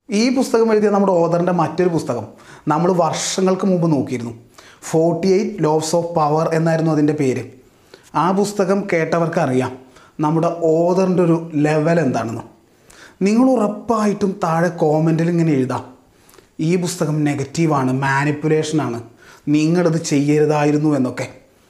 ഈ പുസ്തകം എഴുതിയ നമ്മുടെ ഓദറിൻ്റെ മറ്റൊരു പുസ്തകം നമ്മൾ വർഷങ്ങൾക്ക് മുമ്പ് നോക്കിയിരുന്നു forty eight laws of power എന്നായിരുന്നു അതിൻ്റെ പേര് ആ പുസ്തകം കേട്ടവർക്ക് അറിയാം നമ്മുടെ ഓദറിൻ്റെ ഒരു ലെവൽ എന്താണെന്ന് നിങ്ങൾ ഉറപ്പായിട്ടും താഴെ കോമൻറ്റിൽ ഇങ്ങനെ എഴുതാം ഈ പുസ്തകം നെഗറ്റീവാണ് മാനിപ്പുലേഷനാണ് നിങ്ങളിത് ചെയ്യരുതായിരുന്നു എന്നൊക്കെ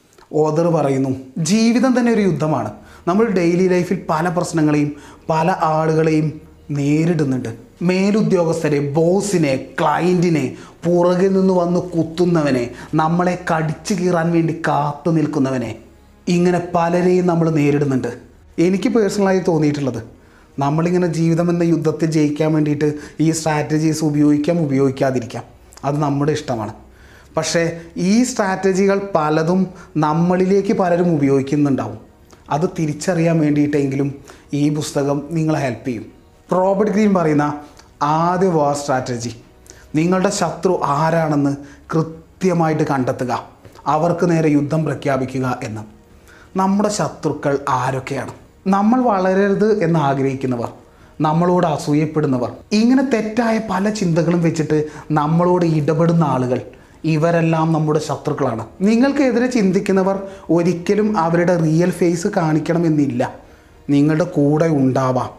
ഓദർ പറയുന്നു ജീവിതം തന്നെ ഒരു യുദ്ധമാണ് നമ്മൾ ഡെയിലി ലൈഫിൽ പല പ്രശ്നങ്ങളെയും പല ആളുകളെയും നേരിടുന്നുണ്ട് മേലുദ്യോഗസ്ഥരെ ബോസിനെ ക്ലയൻറ്റിനെ പുറകിൽ നിന്ന് വന്ന് കുത്തുന്നവനെ നമ്മളെ കടിച്ചു കീറാൻ വേണ്ടി കാത്തു നിൽക്കുന്നവനെ ഇങ്ങനെ പലരെയും നമ്മൾ നേരിടുന്നുണ്ട് എനിക്ക് പേഴ്സണലായി തോന്നിയിട്ടുള്ളത് നമ്മളിങ്ങനെ ജീവിതം എന്ന യുദ്ധത്തിൽ ജയിക്കാൻ വേണ്ടിയിട്ട് ഈ സ്ട്രാറ്റജീസ് ഉപയോഗിക്കാം ഉപയോഗിക്കാതിരിക്കാം അത് നമ്മുടെ ഇഷ്ടമാണ് പക്ഷേ ഈ സ്ട്രാറ്റജികൾ പലതും നമ്മളിലേക്ക് പലരും ഉപയോഗിക്കുന്നുണ്ടാവും അത് തിരിച്ചറിയാൻ വേണ്ടിയിട്ടെങ്കിലും ഈ പുസ്തകം നിങ്ങളെ ഹെൽപ്പ് ചെയ്യും റോബർട്ട് ഗ്രീൻ പറയുന്ന ആദ്യ വാർ സ്ട്രാറ്റജി നിങ്ങളുടെ ശത്രു ആരാണെന്ന് കൃത്യമായിട്ട് കണ്ടെത്തുക അവർക്ക് നേരെ യുദ്ധം പ്രഖ്യാപിക്കുക എന്ന് നമ്മുടെ ശത്രുക്കൾ ആരൊക്കെയാണ് നമ്മൾ വളരരുത് എന്ന് ആഗ്രഹിക്കുന്നവർ നമ്മളോട് അസൂയപ്പെടുന്നവർ ഇങ്ങനെ തെറ്റായ പല ചിന്തകളും വെച്ചിട്ട് നമ്മളോട് ഇടപെടുന്ന ആളുകൾ ഇവരെല്ലാം നമ്മുടെ ശത്രുക്കളാണ് നിങ്ങൾക്കെതിരെ ചിന്തിക്കുന്നവർ ഒരിക്കലും അവരുടെ റിയൽ ഫേസ് കാണിക്കണമെന്നില്ല നിങ്ങളുടെ കൂടെ ഉണ്ടാവാം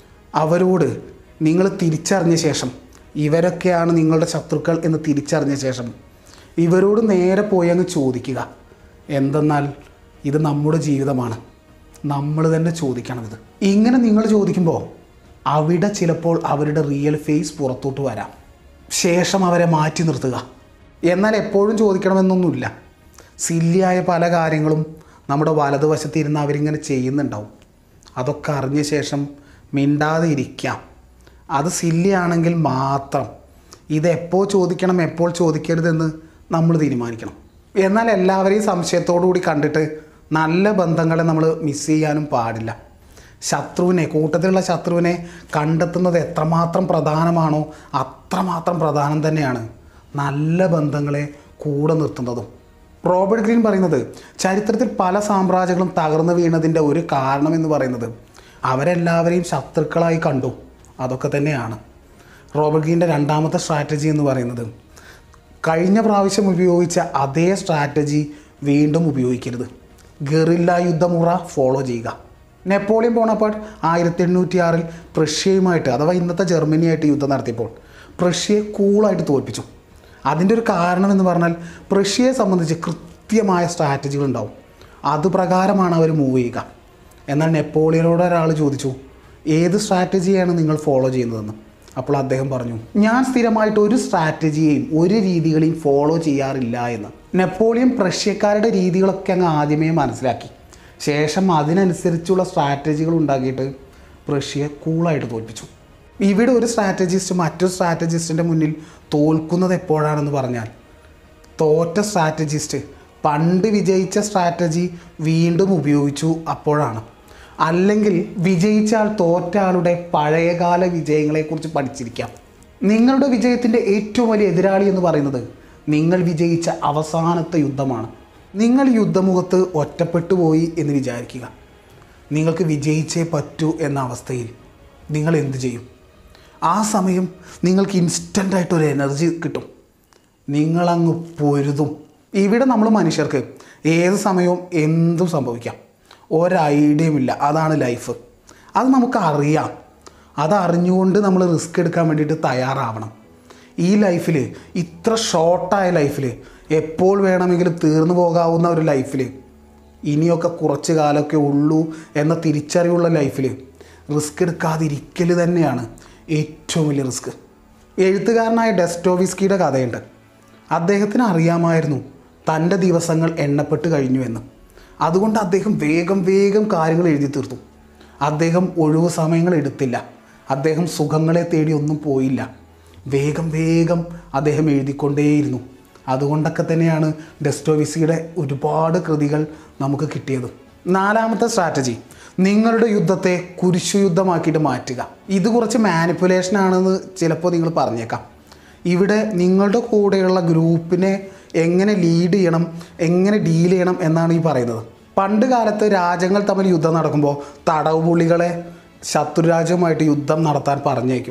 അവരോട് നിങ്ങൾ തിരിച്ചറിഞ്ഞ ശേഷം ഇവരൊക്കെയാണ് നിങ്ങളുടെ ശത്രുക്കൾ എന്ന് തിരിച്ചറിഞ്ഞ ശേഷം ഇവരോട് നേരെ പോയി അങ്ങ് ചോദിക്കുക എന്തെന്നാൽ ഇത് നമ്മുടെ ജീവിതമാണ് നമ്മൾ തന്നെ ചോദിക്കണം ഇത് ഇങ്ങനെ നിങ്ങൾ ചോദിക്കുമ്പോൾ അവിടെ ചിലപ്പോൾ അവരുടെ റിയൽ ഫേസ് പുറത്തോട്ട് വരാം ശേഷം അവരെ മാറ്റി നിർത്തുക എന്നാൽ എപ്പോഴും ചോദിക്കണമെന്നൊന്നുമില്ല സില്ലിയായ പല കാര്യങ്ങളും നമ്മുടെ വലതുവശത്തിരുന്ന് അവരിങ്ങനെ ചെയ്യുന്നുണ്ടാവും അതൊക്കെ അറിഞ്ഞ ശേഷം മിണ്ടാതെ ഇരിക്കാം അത് സില്ലിയാണെങ്കിൽ മാത്രം ഇത് എപ്പോൾ ചോദിക്കണം എപ്പോൾ ചോദിക്കരുതെന്ന് നമ്മൾ തീരുമാനിക്കണം എന്നാൽ എല്ലാവരെയും സംശയത്തോടു കൂടി കണ്ടിട്ട് നല്ല ബന്ധങ്ങളെ നമ്മൾ മിസ് ചെയ്യാനും പാടില്ല ശത്രുവിനെ കൂട്ടത്തിലുള്ള ശത്രുവിനെ കണ്ടെത്തുന്നത് എത്രമാത്രം പ്രധാനമാണോ അത്രമാത്രം പ്രധാനം തന്നെയാണ് നല്ല ബന്ധങ്ങളെ കൂടെ നിർത്തുന്നതും റോബർട്ട് ഗ്രീൻ പറയുന്നത് ചരിത്രത്തിൽ പല സാമ്രാജ്യങ്ങളും തകർന്നു വീണതിൻ്റെ ഒരു കാരണം എന്ന് പറയുന്നത് അവരെല്ലാവരെയും ശത്രുക്കളായി കണ്ടു അതൊക്കെ തന്നെയാണ് റോബർട്ട് ഗ്രീൻ്റെ രണ്ടാമത്തെ സ്ട്രാറ്റജി എന്ന് പറയുന്നത് കഴിഞ്ഞ പ്രാവശ്യം ഉപയോഗിച്ച അതേ സ്ട്രാറ്റജി വീണ്ടും ഉപയോഗിക്കരുത് ഗറില്ല യുദ്ധമുറ ഫോളോ ചെയ്യുക നെപ്പോളിയൻ ബോണപ്പാട്ട് ആയിരത്തി എണ്ണൂറ്റി ആറിൽ പ്രഷ്യയുമായിട്ട് അഥവാ ഇന്നത്തെ ജർമ്മനിയായിട്ട് യുദ്ധം നടത്തിയപ്പോൾ പ്രഷ്യയെ കൂളായിട്ട് തോൽപ്പിച്ചു അതിൻ്റെ ഒരു കാരണം എന്ന് പറഞ്ഞാൽ പ്രഷ്യയെ സംബന്ധിച്ച് കൃത്യമായ സ്ട്രാറ്റജികൾ ഉണ്ടാവും അതുപ്രകാരമാണ് അവർ മൂവ് ചെയ്യുക എന്നാൽ നെപ്പോളിയനോട് ഒരാൾ ചോദിച്ചു ഏത് സ്ട്രാറ്റജിയാണ് നിങ്ങൾ ഫോളോ ചെയ്യുന്നതെന്ന് അപ്പോൾ അദ്ദേഹം പറഞ്ഞു ഞാൻ സ്ഥിരമായിട്ട് ഒരു സ്ട്രാറ്റജിയെയും ഒരു രീതികളെയും ഫോളോ ചെയ്യാറില്ല എന്ന് നെപ്പോളിയൻ പ്രഷ്യക്കാരുടെ രീതികളൊക്കെ അങ്ങ് ആദ്യമേ മനസ്സിലാക്കി ശേഷം അതിനനുസരിച്ചുള്ള സ്ട്രാറ്റജികൾ ഉണ്ടാക്കിയിട്ട് പ്രഷ്യയെ കൂളായിട്ട് തോൽപ്പിച്ചു ഇവിടെ ഒരു സ്ട്രാറ്റജിസ്റ്റ് മറ്റൊരു സ്ട്രാറ്റജിസ്റ്റിൻ്റെ മുന്നിൽ തോൽക്കുന്നത് എപ്പോഴാണെന്ന് പറഞ്ഞാൽ തോറ്റ സ്ട്രാറ്റജിസ്റ്റ് പണ്ട് വിജയിച്ച സ്ട്രാറ്റജി വീണ്ടും ഉപയോഗിച്ചു അപ്പോഴാണ് അല്ലെങ്കിൽ വിജയിച്ച ആൾ തോറ്റ ആളുടെ പഴയകാല വിജയങ്ങളെക്കുറിച്ച് പഠിച്ചിരിക്കാം നിങ്ങളുടെ വിജയത്തിൻ്റെ ഏറ്റവും വലിയ എതിരാളി എന്ന് പറയുന്നത് നിങ്ങൾ വിജയിച്ച അവസാനത്തെ യുദ്ധമാണ് നിങ്ങൾ യുദ്ധമുഖത്ത് ഒറ്റപ്പെട്ടു പോയി എന്ന് വിചാരിക്കുക നിങ്ങൾക്ക് വിജയിച്ചേ പറ്റൂ എന്ന അവസ്ഥയിൽ നിങ്ങൾ എന്ത് ചെയ്യും ആ സമയം നിങ്ങൾക്ക് ഇൻസ്റ്റൻ്റായിട്ട് ഒരു എനർജി കിട്ടും നിങ്ങളങ്ങ് പൊരുതും ഇവിടെ നമ്മൾ മനുഷ്യർക്ക് ഏത് സമയവും എന്തും സംഭവിക്കാം ഒരു ഐഡിയയും ഇല്ല അതാണ് ലൈഫ് അത് നമുക്ക് അറിയാം അത് അറിഞ്ഞുകൊണ്ട് നമ്മൾ റിസ്ക് എടുക്കാൻ വേണ്ടിയിട്ട് തയ്യാറാവണം ഈ ലൈഫിൽ ഇത്ര ഷോർട്ടായ ലൈഫിൽ എപ്പോൾ വേണമെങ്കിലും തീർന്നു പോകാവുന്ന ഒരു ലൈഫിൽ ഇനിയൊക്കെ കുറച്ച് കാലമൊക്കെ ഉള്ളൂ എന്ന തിരിച്ചറിവുള്ള ലൈഫിൽ റിസ്ക് എടുക്കാതിരിക്കൽ തന്നെയാണ് ഏറ്റവും വലിയ റിസ്ക് എഴുത്തുകാരനായ ഡെസ്റ്റോവിസ്കിയുടെ കഥയുണ്ട് അദ്ദേഹത്തിന് അറിയാമായിരുന്നു തൻ്റെ ദിവസങ്ങൾ എണ്ണപ്പെട്ട് കഴിഞ്ഞു എന്ന് അതുകൊണ്ട് അദ്ദേഹം വേഗം വേഗം കാര്യങ്ങൾ എഴുതി തീർത്തു അദ്ദേഹം ഒഴിവു സമയങ്ങൾ എടുത്തില്ല അദ്ദേഹം സുഖങ്ങളെ തേടി ഒന്നും പോയില്ല വേഗം വേഗം അദ്ദേഹം എഴുതിക്കൊണ്ടേയിരുന്നു അതുകൊണ്ടൊക്കെ തന്നെയാണ് ഡെസ്റ്റോവിസിയുടെ ഒരുപാട് കൃതികൾ നമുക്ക് കിട്ടിയത് നാലാമത്തെ സ്ട്രാറ്റജി നിങ്ങളുടെ യുദ്ധത്തെ കുരിശു യുദ്ധമാക്കിയിട്ട് മാറ്റുക ഇത് കുറച്ച് മാനിപ്പുലേഷൻ ആണെന്ന് ചിലപ്പോൾ നിങ്ങൾ പറഞ്ഞേക്കാം ഇവിടെ നിങ്ങളുടെ കൂടെയുള്ള ഗ്രൂപ്പിനെ എങ്ങനെ ലീഡ് ചെയ്യണം എങ്ങനെ ഡീൽ ചെയ്യണം എന്നാണ് ഈ പറയുന്നത് പണ്ട് കാലത്ത് രാജ്യങ്ങൾ തമ്മിൽ യുദ്ധം നടക്കുമ്പോൾ തടവുപുള്ളികളെ ശത്രുരാജ്യവുമായിട്ട് യുദ്ധം നടത്താൻ പറഞ്ഞേക്കും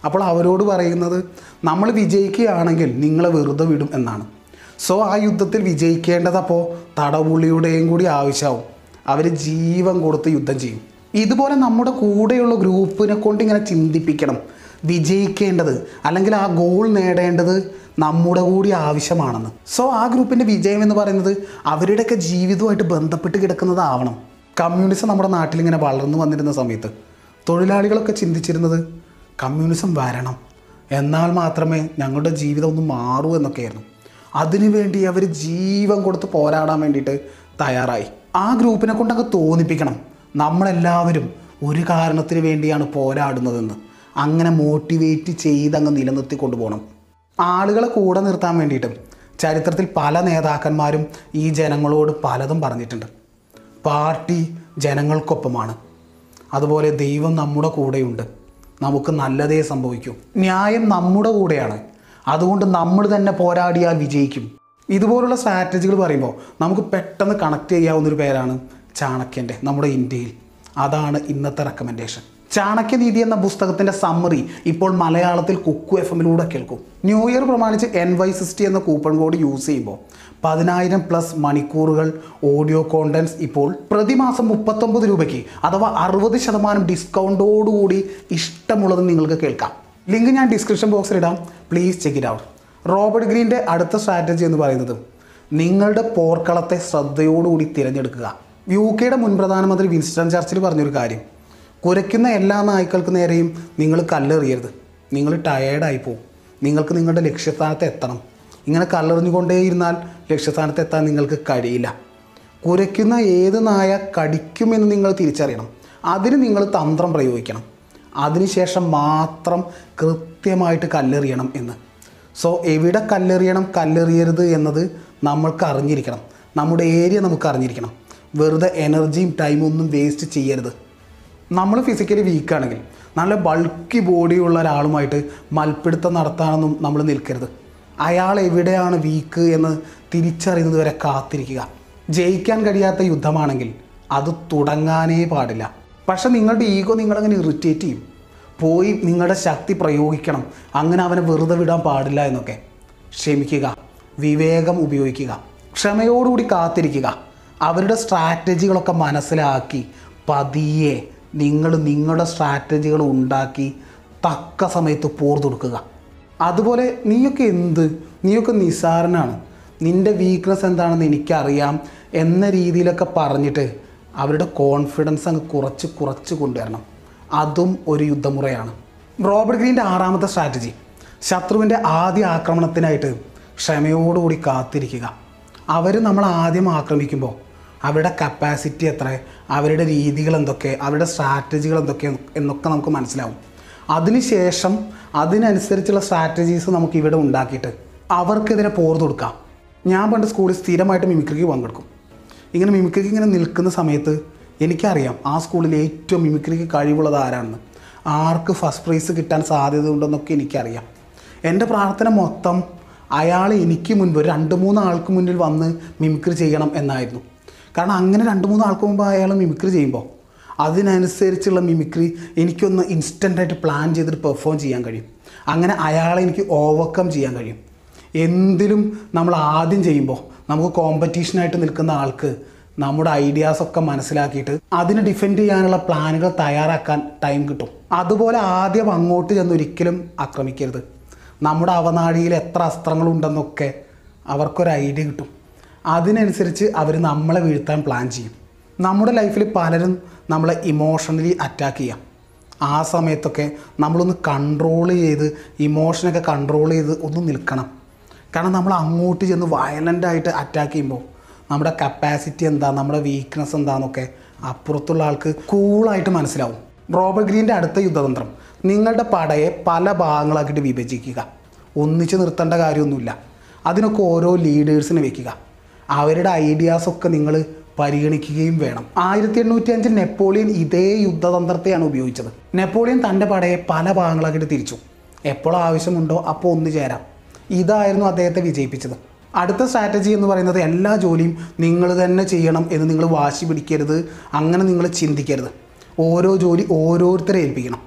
അപ്പോൾ അവരോട് പറയുന്നത് നമ്മൾ വിജയിക്കുകയാണെങ്കിൽ നിങ്ങളെ വെറുതെ വിടും എന്നാണ് സോ ആ യുദ്ധത്തിൽ വിജയിക്കേണ്ടത് അപ്പോൾ തടവുള്ളിയുടെയും കൂടി ആവശ്യമാവും അവർ ജീവൻ കൊടുത്ത് യുദ്ധം ചെയ്യും ഇതുപോലെ നമ്മുടെ കൂടെയുള്ള ഗ്രൂപ്പിനെ കൊണ്ട് ഇങ്ങനെ ചിന്തിപ്പിക്കണം വിജയിക്കേണ്ടത് അല്ലെങ്കിൽ ആ ഗോൾ നേടേണ്ടത് നമ്മുടെ കൂടി ആവശ്യമാണെന്ന് സോ ആ ഗ്രൂപ്പിൻ്റെ വിജയം എന്ന് പറയുന്നത് അവരുടെയൊക്കെ ജീവിതവുമായിട്ട് ബന്ധപ്പെട്ട് കിടക്കുന്നതാവണം കമ്മ്യൂണിസം നമ്മുടെ നാട്ടിൽ ഇങ്ങനെ വളർന്നു വന്നിരുന്ന സമയത്ത് തൊഴിലാളികളൊക്കെ ചിന്തിച്ചിരുന്നത് കമ്മ്യൂണിസം വരണം എന്നാൽ മാത്രമേ ഞങ്ങളുടെ ജീവിതം ഒന്ന് മാറൂ എന്നൊക്കെയായിരുന്നു അതിനുവേണ്ടി അവർ ജീവൻ കൊടുത്ത് പോരാടാൻ വേണ്ടിയിട്ട് തയ്യാറായി ആ ഗ്രൂപ്പിനെ കൊണ്ടങ്ങ് തോന്നിപ്പിക്കണം നമ്മളെല്ലാവരും ഒരു കാരണത്തിന് വേണ്ടിയാണ് പോരാടുന്നതെന്ന് അങ്ങനെ മോട്ടിവേറ്റ് ചെയ്ത് അങ്ങ് നിലനിർത്തി കൊണ്ടുപോകണം ആളുകളെ കൂടെ നിർത്താൻ വേണ്ടിയിട്ട് ചരിത്രത്തിൽ പല നേതാക്കന്മാരും ഈ ജനങ്ങളോട് പലതും പറഞ്ഞിട്ടുണ്ട് പാർട്ടി ജനങ്ങൾക്കൊപ്പമാണ് അതുപോലെ ദൈവം നമ്മുടെ കൂടെയുണ്ട് നമുക്ക് നല്ലതേ സംഭവിക്കൂ ന്യായം നമ്മുടെ കൂടെയാണ് അതുകൊണ്ട് നമ്മൾ തന്നെ പോരാടിയാൽ വിജയിക്കും ഇതുപോലുള്ള സ്ട്രാറ്റജികൾ പറയുമ്പോൾ നമുക്ക് പെട്ടെന്ന് കണക്ട് ചെയ്യാവുന്ന ഒരു പേരാണ് ചാണക്യൻ്റെ നമ്മുടെ ഇന്ത്യയിൽ അതാണ് ഇന്നത്തെ റെക്കമെൻഡേഷൻ ചാണക്യനീതി എന്ന പുസ്തകത്തിൻ്റെ സമ്മറി ഇപ്പോൾ മലയാളത്തിൽ കുക്കു എഫ് എമ്മിലൂടെ കേൾക്കും ന്യൂ ഇയർ പ്രമാണിച്ച് എൻ വൈ സിക്സ്റ്റി എന്ന കൂപ്പൺ കോഡ് യൂസ് ചെയ്യുമ്പോൾ പതിനായിരം പ്ലസ് മണിക്കൂറുകൾ ഓഡിയോ കോണ്ടൻസ് ഇപ്പോൾ പ്രതിമാസം മുപ്പത്തൊമ്പത് രൂപയ്ക്ക് അഥവാ അറുപത് ശതമാനം ഡിസ്കൗണ്ടോടുകൂടി ഇഷ്ടമുള്ളത് നിങ്ങൾക്ക് കേൾക്കാം ലിങ്ക് ഞാൻ ഡിസ്ക്രിപ്ഷൻ ബോക്സിൽ ഇടാം please check it out Robert ഗ്രീൻ്റെ അടുത്ത സ്ട്രാറ്റജി എന്ന് പറയുന്നത് നിങ്ങളുടെ പോർക്കളത്തെ ശ്രദ്ധയോടുകൂടി തിരഞ്ഞെടുക്കുക യു കെയുടെ മുൻ പ്രധാനമന്ത്രി വിൻസ്റ്റൺ ചർച്ചിൽ പറഞ്ഞൊരു കാര്യം കുരയ്ക്കുന്ന എല്ലാ നായ്ക്കൾക്ക് നേരെയും നിങ്ങൾ കല്ലെറിയരുത് നിങ്ങൾ ടയേർഡായി പോകും നിങ്ങൾക്ക് നിങ്ങളുടെ ലക്ഷ്യസ്ഥാനത്ത് എത്തണം ഇങ്ങനെ കല്ലെറിഞ്ഞുകൊണ്ടേയിരുന്നാൽ ലക്ഷ്യസ്ഥാനത്ത് എത്താൻ നിങ്ങൾക്ക് കഴിയില്ല കുരയ്ക്കുന്ന ഏത് നായ കടിക്കുമെന്ന് നിങ്ങൾ തിരിച്ചറിയണം അതിന് നിങ്ങൾ തന്ത്രം പ്രയോഗിക്കണം അതിനുശേഷം മാത്രം കൃത്യമായിട്ട് കല്ലെറിയണം എന്ന് സോ എവിടെ കല്ലെറിയണം കല്ലെറിയരുത് എന്നത് നമ്മൾക്ക് അറിഞ്ഞിരിക്കണം നമ്മുടെ ഏരിയ നമുക്ക് അറിഞ്ഞിരിക്കണം വെറുതെ എനർജിയും ടൈമും ഒന്നും വേസ്റ്റ് ചെയ്യരുത് നമ്മൾ ഫിസിക്കലി വീക്കാണെങ്കിൽ നല്ല ബൾക്കി ബോഡിയുള്ള ഒരാളുമായിട്ട് മൽപ്പിടുത്തം നടത്താനൊന്നും നമ്മൾ നിൽക്കരുത് അയാൾ എവിടെയാണ് വീക്ക് എന്ന് തിരിച്ചറിയുന്നത് വരെ കാത്തിരിക്കുക ജയിക്കാൻ കഴിയാത്ത യുദ്ധമാണെങ്കിൽ അത് തുടങ്ങാനേ പാടില്ല പക്ഷെ നിങ്ങളുടെ ഈഗോ നിങ്ങളങ്ങനെ ഇറിറ്റേറ്റ് ചെയ്യും പോയി നിങ്ങളുടെ ശക്തി പ്രയോഗിക്കണം അങ്ങനെ അവനെ വെറുതെ വിടാൻ പാടില്ല എന്നൊക്കെ ക്ഷമിക്കുക വിവേകം ഉപയോഗിക്കുക ക്ഷമയോടുകൂടി കാത്തിരിക്കുക അവരുടെ സ്ട്രാറ്റജികളൊക്കെ മനസ്സിലാക്കി പതിയെ നിങ്ങൾ നിങ്ങളുടെ സ്ട്രാറ്റജികൾ ഉണ്ടാക്കി തക്ക സമയത്ത് പോർതൊടുക്കുക അതുപോലെ നീയൊക്കെ എന്ത് നീയൊക്കെ നിസാരനാണ് നിൻ്റെ വീക്ക്നെസ് എന്താണെന്ന് എനിക്കറിയാം എന്ന രീതിയിലൊക്കെ പറഞ്ഞിട്ട് അവരുടെ കോൺഫിഡൻസ് അങ്ങ് കുറച്ച് കുറച്ച് കൊണ്ടുവരണം അതും ഒരു യുദ്ധമുറയാണ് റോബർട്ട് ഗ്രീൻ്റെ ആറാമത്തെ സ്ട്രാറ്റജി ശത്രുവിൻ്റെ ആദ്യ ആക്രമണത്തിനായിട്ട് ക്ഷമയോടുകൂടി കാത്തിരിക്കുക അവർ നമ്മൾ ആദ്യം ആക്രമിക്കുമ്പോൾ അവരുടെ കപ്പാസിറ്റി എത്ര അവരുടെ രീതികൾ എന്തൊക്കെ അവരുടെ സ്ട്രാറ്റജികൾ എന്തൊക്കെ എന്നൊക്കെ നമുക്ക് മനസ്സിലാവും അതിനുശേഷം അതിനനുസരിച്ചുള്ള സ്ട്രാറ്റജീസ് നമുക്ക് ഇവിടെ ഉണ്ടാക്കിയിട്ട് അവർക്കെതിരെ പോർ കൊടുക്കാം ഞാൻ പണ്ട് സ്കൂളിൽ സ്ഥിരമായിട്ട് മിമിക്രിക്ക് പങ്കെടുക്കും ഇങ്ങനെ മിമിക്രിക്ക് ഇങ്ങനെ നിൽക്കുന്ന സമയത്ത് എനിക്കറിയാം ആ സ്കൂളിൽ ഏറ്റവും മിമിക്രിക്ക് കഴിവുള്ളത് ആരാണെന്ന് ആർക്ക് ഫസ്റ്റ് പ്രൈസ് കിട്ടാൻ സാധ്യത ഉണ്ടെന്നൊക്കെ എനിക്കറിയാം എൻ്റെ പ്രാർത്ഥന മൊത്തം അയാൾ എനിക്ക് മുൻപ് ഒരു രണ്ട് മൂന്ന് ആൾക്ക് മുന്നിൽ വന്ന് മിമിക്രി ചെയ്യണം എന്നായിരുന്നു കാരണം അങ്ങനെ രണ്ട് മൂന്ന് ആൾക്ക് മുമ്പ് അയാൾ മിമിക്രി ചെയ്യുമ്പോൾ അതിനനുസരിച്ചുള്ള മിമിക്രി എനിക്കൊന്ന് ഇൻസ്റ്റൻ്റായിട്ട് പ്ലാൻ ചെയ്തിട്ട് പെർഫോം ചെയ്യാൻ കഴിയും അങ്ങനെ അയാളെ എനിക്ക് ഓവർകം ചെയ്യാൻ കഴിയും എന്തിലും നമ്മൾ ആദ്യം ചെയ്യുമ്പോൾ നമുക്ക് കോമ്പറ്റീഷനായിട്ട് നിൽക്കുന്ന ആൾക്ക് നമ്മുടെ ഐഡിയാസൊക്കെ മനസ്സിലാക്കിയിട്ട് അതിനെ ഡിഫെൻഡ് ചെയ്യാനുള്ള പ്ലാനുകൾ തയ്യാറാക്കാൻ ടൈം കിട്ടും അതുപോലെ ആദ്യം അങ്ങോട്ട് ചെന്ന് ഒരിക്കലും ആക്രമിക്കരുത് നമ്മുടെ അവനാഴിയിൽ എത്ര അസ്ത്രങ്ങളുണ്ടെന്നൊക്കെ അവർക്കൊരു ഐഡിയ കിട്ടും അതിനനുസരിച്ച് അവർ നമ്മളെ വീഴ്ത്താൻ പ്ലാൻ ചെയ്യും നമ്മുടെ ലൈഫിൽ പലരും നമ്മളെ ഇമോഷണലി അറ്റാക്ക് ചെയ്യാം ആ സമയത്തൊക്കെ നമ്മളൊന്ന് കൺട്രോൾ ചെയ്ത് ഇമോഷനൊക്കെ കൺട്രോൾ ചെയ്ത് ഒന്ന് നിൽക്കണം കാരണം നമ്മൾ അങ്ങോട്ട് ചെന്ന് വയലൻ്റ് ആയിട്ട് അറ്റാക്ക് ചെയ്യുമ്പോൾ നമ്മുടെ കപ്പാസിറ്റി എന്താ നമ്മുടെ വീക്ക്നെസ് എന്താണെന്നൊക്കെ അപ്പുറത്തുള്ള ആൾക്ക് കൂളായിട്ട് മനസ്സിലാവും റോബർട്ട് ഗ്രീൻ്റെ അടുത്ത യുദ്ധതന്ത്രം നിങ്ങളുടെ പടയെ പല ഭാഗങ്ങളാക്കിയിട്ട് വിഭജിക്കുക ഒന്നിച്ച് നിർത്തേണ്ട കാര്യമൊന്നുമില്ല അതിനൊക്കെ ഓരോ ലീഡേഴ്സിനെ വെക്കുക അവരുടെ ഐഡിയാസൊക്കെ നിങ്ങൾ പരിഗണിക്കുകയും വേണം ആയിരത്തി എണ്ണൂറ്റി അഞ്ചിൽ നെപ്പോളിയൻ ഇതേ യുദ്ധതന്ത്രത്തെയാണ് ഉപയോഗിച്ചത് നെപ്പോളിയൻ തൻ്റെ പടയെ പല ഭാഗങ്ങളാക്കിയിട്ട് തിരിച്ചു എപ്പോൾ ആവശ്യമുണ്ടോ അപ്പോൾ ഒന്ന് ചേരാം ഇതായിരുന്നു അദ്ദേഹത്തെ വിജയിപ്പിച്ചത് അടുത്ത സ്ട്രാറ്റജി എന്ന് പറയുന്നത് എല്ലാ ജോലിയും നിങ്ങൾ തന്നെ ചെയ്യണം എന്ന് നിങ്ങൾ വാശി പിടിക്കരുത് അങ്ങനെ നിങ്ങൾ ചിന്തിക്കരുത് ഓരോ ജോലി ഓരോരുത്തരെ ഏൽപ്പിക്കണം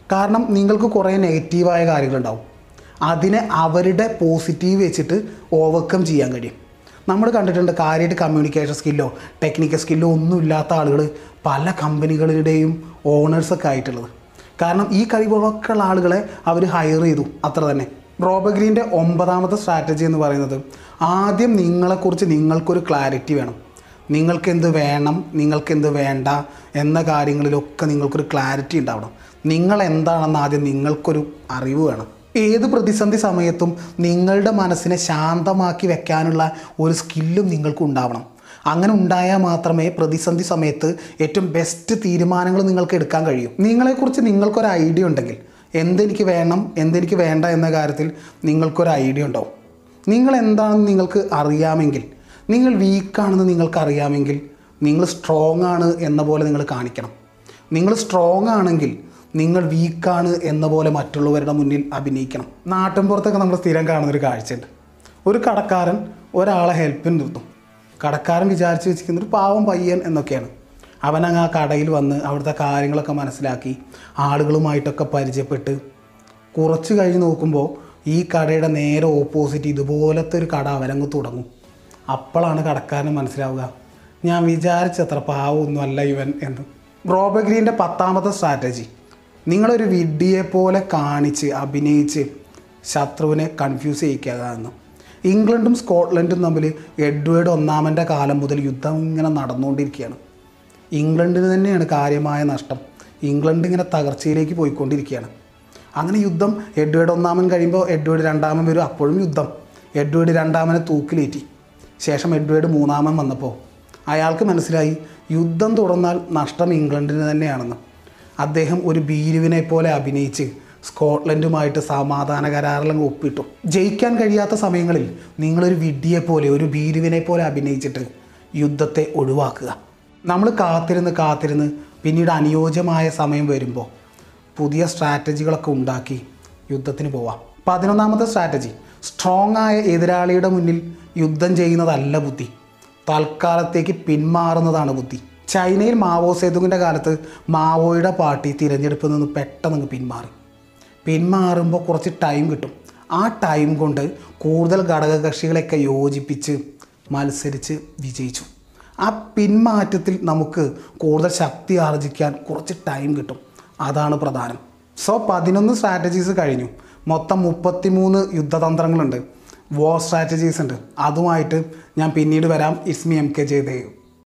കാരണം നിങ്ങൾക്ക് കുറേ നെഗറ്റീവായ കാര്യങ്ങളുണ്ടാവും അതിനെ അവരുടെ പോസിറ്റീവ് വെച്ചിട്ട് ഓവർകം ചെയ്യാൻ കഴിയും നമ്മൾ കണ്ടിട്ടുണ്ട് കാര്യമായിട്ട് കമ്മ്യൂണിക്കേഷൻ സ്കില്ലോ ടെക്നിക്കൽ സ്കില്ലോ ഒന്നും ഇല്ലാത്ത ആളുകൾ പല കമ്പനികളുടെയും ഓണേഴ്സൊക്കെ ആയിട്ടുള്ളത് കാരണം ഈ കഴിവുകളൊക്കെ ഉള്ള ആളുകളെ അവർ ഹയർ ചെയ്തു അത്ര തന്നെ റോബഗ്രീൻ്റെ ഒമ്പതാമത്തെ സ്ട്രാറ്റജി എന്ന് പറയുന്നത് ആദ്യം നിങ്ങളെക്കുറിച്ച് നിങ്ങൾക്കൊരു ക്ലാരിറ്റി വേണം നിങ്ങൾക്ക് എന്ത് വേണം നിങ്ങൾക്ക് എന്ത് വേണ്ട എന്ന കാര്യങ്ങളിലൊക്കെ നിങ്ങൾക്കൊരു ക്ലാരിറ്റി ഉണ്ടാവണം നിങ്ങൾ എന്താണെന്ന് ആദ്യം നിങ്ങൾക്കൊരു അറിവ് വേണം ഏത് പ്രതിസന്ധി സമയത്തും നിങ്ങളുടെ മനസ്സിനെ ശാന്തമാക്കി വെക്കാനുള്ള ഒരു സ്കില്ലും നിങ്ങൾക്ക് ഉണ്ടാവണം അങ്ങനെ ഉണ്ടായാൽ മാത്രമേ പ്രതിസന്ധി സമയത്ത് ഏറ്റവും ബെസ്റ്റ് തീരുമാനങ്ങൾ നിങ്ങൾക്ക് എടുക്കാൻ കഴിയൂ നിങ്ങളെക്കുറിച്ച് നിങ്ങൾക്കൊരു ഐഡിയ ഉണ്ടെങ്കിൽ എന്തെനിക്ക് വേണം എന്തെനിക്ക് വേണ്ട എന്ന കാര്യത്തിൽ നിങ്ങൾക്കൊരു ഐഡിയ ഉണ്ടാവും നിങ്ങൾ എന്താണെന്ന് നിങ്ങൾക്ക് അറിയാമെങ്കിൽ നിങ്ങൾ വീക്കാണെന്ന് നിങ്ങൾക്ക് അറിയാമെങ്കിൽ നിങ്ങൾ സ്ട്രോങ് ആണ് എന്ന പോലെ നിങ്ങൾ കാണിക്കണം നിങ്ങൾ സ്ട്രോങ് ആണെങ്കിൽ നിങ്ങൾ വീക്കാണ് എന്ന പോലെ മറ്റുള്ളവരുടെ മുന്നിൽ അഭിനയിക്കണം നാട്ടിൻപുറത്തൊക്കെ നമ്മൾ സ്ഥിരം കാണുന്നൊരു കാഴ്ചയുണ്ട് ഒരു കടക്കാരൻ ഒരാളെ ഹെൽപ്പിന് നിർത്തും കടക്കാരൻ വിചാരിച്ച് വെച്ചിരിക്കുന്ന ഒരു പാവം പയ്യൻ എന്നൊക്കെയാണ് അവനങ്ങ് ആ കടയിൽ വന്ന് അവിടുത്തെ കാര്യങ്ങളൊക്കെ മനസ്സിലാക്കി ആളുകളുമായിട്ടൊക്കെ പരിചയപ്പെട്ട് കുറച്ച് കഴിഞ്ഞ് നോക്കുമ്പോൾ ഈ കടയുടെ നേരെ ഓപ്പോസിറ്റ് ഇതുപോലത്തെ ഒരു കട അവരങ്ങ് തുടങ്ങും അപ്പോഴാണ് കടക്കാരന് മനസ്സിലാവുക ഞാൻ വിചാരിച്ചത്ര പാവമൊന്നും അല്ല ഇവൻ എന്ന് ഗ്രീൻ്റെ പത്താമത്തെ സ്ട്രാറ്റജി നിങ്ങളൊരു വിഡ്ഢിയെ പോലെ കാണിച്ച് അഭിനയിച്ച് ശത്രുവിനെ കൺഫ്യൂസ് ചെയ്യിക്കാതെ എന്ന് ഇംഗ്ലണ്ടും സ്കോട്ട്ലൻഡും തമ്മിൽ എഡ്വേർഡ് ഒന്നാമൻ്റെ കാലം മുതൽ യുദ്ധം ഇങ്ങനെ നടന്നുകൊണ്ടിരിക്കുകയാണ് ഇംഗ്ലണ്ടിന് തന്നെയാണ് കാര്യമായ നഷ്ടം ഇംഗ്ലണ്ട് ഇങ്ങനെ തകർച്ചയിലേക്ക് പോയിക്കൊണ്ടിരിക്കുകയാണ് അങ്ങനെ യുദ്ധം എഡ്വേർഡ് ഒന്നാമൻ കഴിയുമ്പോൾ എഡ്വേർഡ് രണ്ടാമൻ വരും അപ്പോഴും യുദ്ധം എഡ്വേർഡ് രണ്ടാമനെ തൂക്കിലേറ്റി ശേഷം എഡ്വേർഡ് മൂന്നാമൻ വന്നപ്പോൾ അയാൾക്ക് മനസ്സിലായി യുദ്ധം തുടർന്നാൽ നഷ്ടം ഇംഗ്ലണ്ടിന് തന്നെയാണെന്ന് അദ്ദേഹം ഒരു ഭീരുവിനെ പോലെ അഭിനയിച്ച് സ്കോട്ട്ലൻഡുമായിട്ട് സമാധാന കരാറിലങ്ങ് ഒപ്പിട്ടു ജയിക്കാൻ കഴിയാത്ത സമയങ്ങളിൽ നിങ്ങളൊരു വിഡ്ഢിയെ പോലെ ഒരു ഭീരുവിനെ പോലെ അഭിനയിച്ചിട്ട് യുദ്ധത്തെ ഒഴിവാക്കുക നമ്മൾ കാത്തിരുന്ന് കാത്തിരുന്ന് പിന്നീട് അനുയോജ്യമായ സമയം വരുമ്പോൾ പുതിയ സ്ട്രാറ്റജികളൊക്കെ ഉണ്ടാക്കി യുദ്ധത്തിന് പോവാം പതിനൊന്നാമത്തെ സ്ട്രാറ്റജി സ്ട്രോങ് ആയ എതിരാളിയുടെ മുന്നിൽ യുദ്ധം ചെയ്യുന്നതല്ല ബുദ്ധി തൽക്കാലത്തേക്ക് പിന്മാറുന്നതാണ് ബുദ്ധി ചൈനയിൽ മാവോ സേതുവിൻ്റെ കാലത്ത് മാവോയുടെ പാർട്ടി തിരഞ്ഞെടുപ്പിൽ നിന്ന് പെട്ടെന്ന് പിന്മാറി പിന്മാറുമ്പോൾ കുറച്ച് ടൈം കിട്ടും ആ ടൈം കൊണ്ട് കൂടുതൽ ഘടകകക്ഷികളെയൊക്കെ യോജിപ്പിച്ച് മത്സരിച്ച് വിജയിച്ചു ആ പിന്മാറ്റത്തിൽ നമുക്ക് കൂടുതൽ ശക്തി ആർജിക്കാൻ കുറച്ച് ടൈം കിട്ടും അതാണ് പ്രധാനം സോ പതിനൊന്ന് സ്ട്രാറ്റജീസ് കഴിഞ്ഞു മൊത്തം മുപ്പത്തിമൂന്ന് യുദ്ധതന്ത്രങ്ങളുണ്ട് വോർ സ്ട്രാറ്റജീസ് ഉണ്ട് അതുമായിട്ട് ഞാൻ പിന്നീട് വരാം ഇസ്മി എം കെ ജയദേവ്